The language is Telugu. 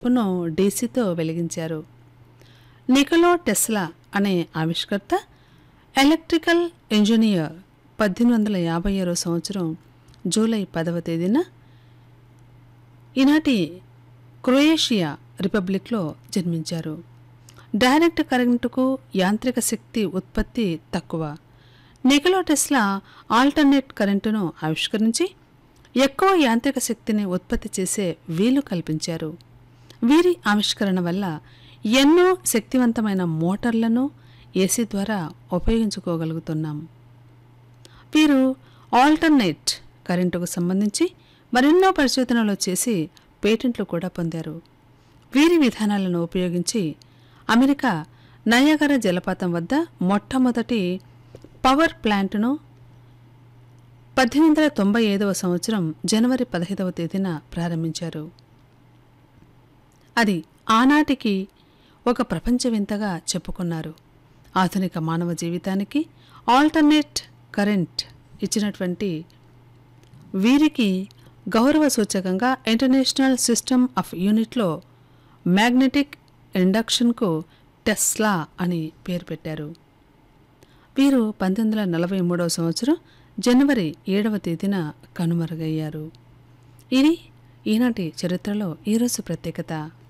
పును డీసీతో వెలిగించారు నికోలో టెస్లా అనే ఆవిష్కర్త ఎలక్ట్రికల్ ఇంజనీర్ పద్దెనిమిది వందల యాభై ఆరో సంవత్సరం జూలై పదవ తేదీన ఈనాటి క్రొయేషియా రిపబ్లిక్లో జన్మించారు డైరెక్ట్ కరెంటుకు యాంత్రిక శక్తి ఉత్పత్తి తక్కువ నికోలో టెస్లా ఆల్టర్నేట్ కరెంటును ఆవిష్కరించి ఎక్కువ యాంత్రిక శక్తిని ఉత్పత్తి చేసే వీలు కల్పించారు వీరి ఆవిష్కరణ వల్ల ఎన్నో శక్తివంతమైన మోటార్లను ఏసీ ద్వారా ఉపయోగించుకోగలుగుతున్నాం వీరు ఆల్టర్నేట్ కరెంటుకు సంబంధించి మరెన్నో పరిశోధనలు చేసి పేటెంట్లు కూడా పొందారు వీరి విధానాలను ఉపయోగించి అమెరికా నయాగర జలపాతం వద్ద మొట్టమొదటి పవర్ ప్లాంట్ను పద్దెనిమిది వందల తొంభై ఐదవ సంవత్సరం జనవరి పదహైదవ తేదీన ప్రారంభించారు అది ఆనాటికి ఒక ప్రపంచ వింతగా చెప్పుకున్నారు ఆధునిక మానవ జీవితానికి ఆల్టర్నేట్ కరెంట్ ఇచ్చినటువంటి వీరికి గౌరవ సూచకంగా ఇంటర్నేషనల్ సిస్టమ్ ఆఫ్ యూనిట్లో మ్యాగ్నెటిక్ ఇండక్షన్కు టెస్లా అని పేరు పెట్టారు వీరు పంతొమ్మిది వందల నలభై మూడవ సంవత్సరం జనవరి ఏడవ తేదీన కనుమరుగయ్యారు ఇది ఈనాటి చరిత్రలో ఈరోజు ప్రత్యేకత